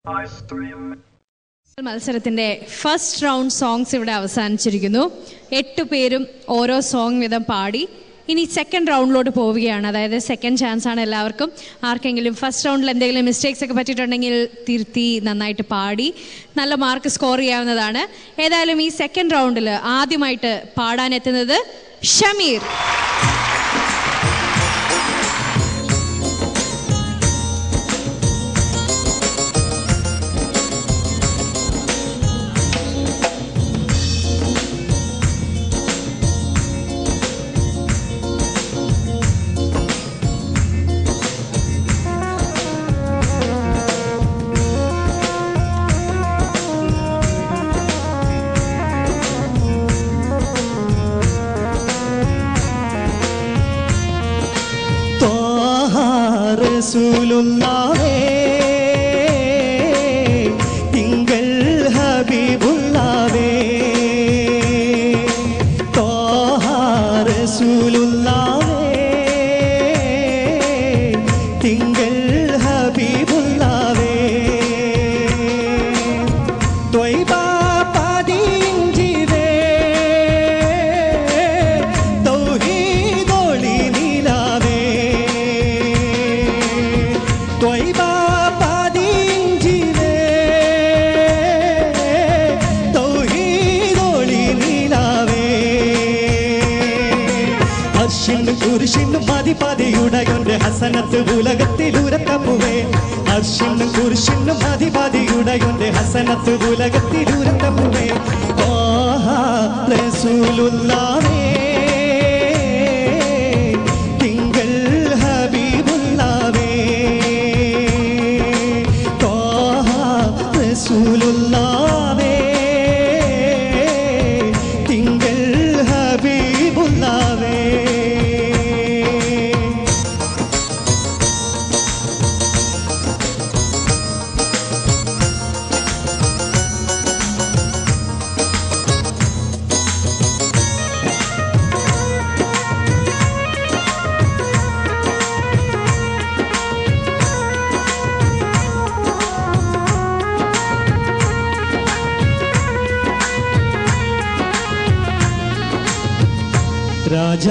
മത്സരത്തിന്റെ first round songs ഇവിടെ അവസാനിച്ചിരിക്കുന്നു എട്ട് പേരും ഓരോ സോങ് വീതം പാടി ഇനി സെക്കൻഡ് റൗണ്ടിലോട്ട് പോവുകയാണ് അതായത് സെക്കൻഡ് ചാൻസ് ആണ് എല്ലാവർക്കും ആർക്കെങ്കിലും ഫസ്റ്റ് റൗണ്ടിൽ എന്തെങ്കിലും മിസ്റ്റേക്സ് ഒക്കെ പറ്റിയിട്ടുണ്ടെങ്കിൽ തിരുത്തി നന്നായിട്ട് പാടി നല്ല മാർക്ക് സ്കോർ ചെയ്യാവുന്നതാണ് ഏതായാലും ഈ സെക്കൻഡ് റൗണ്ടിൽ ആദ്യമായിട്ട് പാടാൻ എത്തുന്നത് ഷമീർ റസൂലുള്ളാഹേ തിങ്കൾ ഹബീബുള്ളാവേ തോഹ റസൂലുള്ളാഹേ തിങ്കൾ ഹബീബുള്ളാവേ ത്വയ്ബ പതിഞ്ചിവേ തൗഹീദൊളി നിലാവേ ത്വയ്ബ പതിഞ്ചിവേ തൗഹീദൊളി നിലാവേ അർഷിനും കുരിശിനും മതിപതിയുടയൊന്റെ ഹസനത്ത് ഉലകത്തിൽ ഉരത്തപ്പുവേ അർഷിനും കുരിശിനും മതിപതിയുടയൊന്റെ ഹസനത്ത് ഉലകത്തിൽ ഉരത്തപ്പുവേ റസൂലുള്ളാഹേ തിങ്കൾ ഹബീബുള്ളാവേ തോഹ റസൂലുള്ളാഹേ തിങ്കൾ ഹബീബുള്ളാവേ രാജ